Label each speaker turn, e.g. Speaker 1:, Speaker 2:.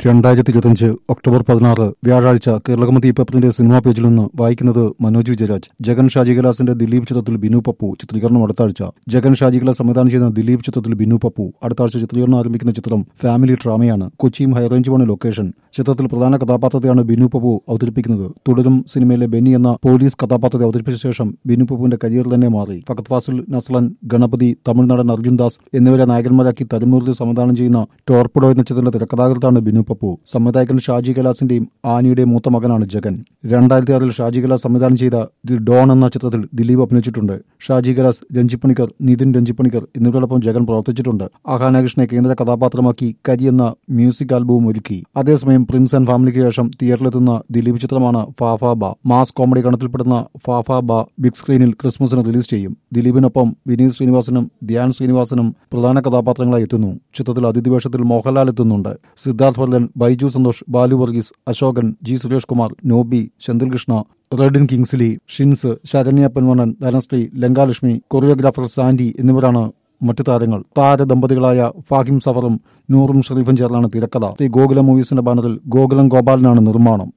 Speaker 1: രണ്ടായിരത്തി ഇരുപത്തിയഞ്ച് ഒക്ടോബർ പതിനാറ് വ്യാഴാഴ്ച കേരളകമതി പേപ്പറിന്റെ സിനിമാ പേജിൽ നിന്ന് വായിക്കുന്നത് മനോജ് വിജയരാജ് ജഗൻ ഷാജി കലാസിന്റെ ദിലീപ് ചിത്രത്തിൽ ബിനു പപ്പു ചിത്രീകരണം അടുത്ത ആഴ്ച ജഗൻ ഷാജി കലാസ് സംവിധാനം ചെയ്യുന്ന ദിലീപ് ചിത്രത്തിൽ ബിനു പപ്പു അടുത്ത ആഴ്ച ചിത്രീകരണം ആരംഭിക്കുന്ന ചിത്രം ഫാമിലി ഡ്രാമയാണ് കൊച്ചിയും ഹൈറേഞ്ചുമാണ് ലൊക്കേഷൻ ചിത്രത്തിൽ പ്രധാന കഥാപാത്രത്തെയാണ് ബിനു പപ്പു അവതരിപ്പിക്കുന്നത് തുടരും സിനിമയിലെ ബെന്നി എന്ന പോലീസ് കഥാപാത്രത്തെ അവതരിപ്പിച്ച ശേഷം ബിനു പപ്പുവിന്റെ കരിയർ തന്നെ മാറി ഫഹദ് ഫാസിൽ നസ്ലൻ ഗണപതി തമിഴ്നാടൻ അർജുൻ ദാസ് എന്നിവരെ നായകന്മാരാക്കി തരുമൂർത്തി സംവിധാനം ചെയ്യുന്ന ടോർപ്പിഡോ എന്ന ചിത്രത്തിന്റെ തിരക്കഥാകൃത്താണ് ബിനു പപ്പു സംവിധായകൻ ഷാജി കലാസിന്റെയും ആനിയുടെയും മൂത്ത മകനാണ് ജഗൻ രണ്ടായിരത്തി ആറിൽ ഷാജി കലാസ് സംവിധാനം ചെയ്ത ദി ഡോൺ എന്ന ചിത്രത്തിൽ ദിലീപ് അഭിനയിച്ചിട്ടുണ്ട് ഷാജി കലാസ് രഞ്ജിപ്പണിക്കർ നിതിൻ രഞ്ജിപ്പണിക്കർ എന്നിവരോടൊപ്പം ജഗൻ പ്രവർത്തിച്ചിട്ടുണ്ട് ആഹാനകൃഷ്ണനെ കേന്ദ്ര കഥാപാത്രമാക്കി കരി എന്ന മ്യൂസിക് ആൽബവും ഒരുക്കി അതേസമയം പ്രിൻസ് ആൻഡ് ഫാമിലിക്ക് ശേഷം തിയേറ്ററിലെത്തുന്ന ദിലീപ് ചിത്രമാണ് ഫാഫാബ മാസ് കോമഡി ഗണത്തിൽപ്പെടുന്ന ഫാഫാബ ബിഗ് സ്ക്രീനിൽ ക്രിസ്മസിന് റിലീസ് ചെയ്യും ദിലീപിനൊപ്പം വിനീത് ശ്രീനിവാസനും ധ്യാൻ ശ്രീനിവാസനും പ്രധാന കഥാപാത്രങ്ങളായി എത്തുന്നു ചിത്രത്തിൽ അതിഥി വേഷത്തിൽ മോഹൻലാൽ എത്തുന്നുണ്ട് സിദ്ധാർത്ഥ് വർദ്ധൻ ബൈജു സന്തോഷ് ബാലു വർഗീസ് അശോകൻ ജി സുരേഷ് കുമാർ നോബി സെന്തിൽകൃഷ്ണ റെഡിൻ കിങ്സ്ലി ഷിൻസ് ശരണ്യ പൊന്മണൻ ധനശ്രീ ലങ്കാലക്ഷ്മി കൊറിയോഗ്രാഫർ സാൻഡി എന്നിവരാണ് മറ്റു താരങ്ങൾ താരദമ്പതികളായ ഫാഹിം സഫറും നൂറും ഷെറീഫും ചേർന്നാണ് തിരക്കഥ ശ്രീ ഗോകുലം മൂവീസിന്റെ ബാനറിൽ ഗോകുലം ഗോപാലനാണ് നിർമ്മാണം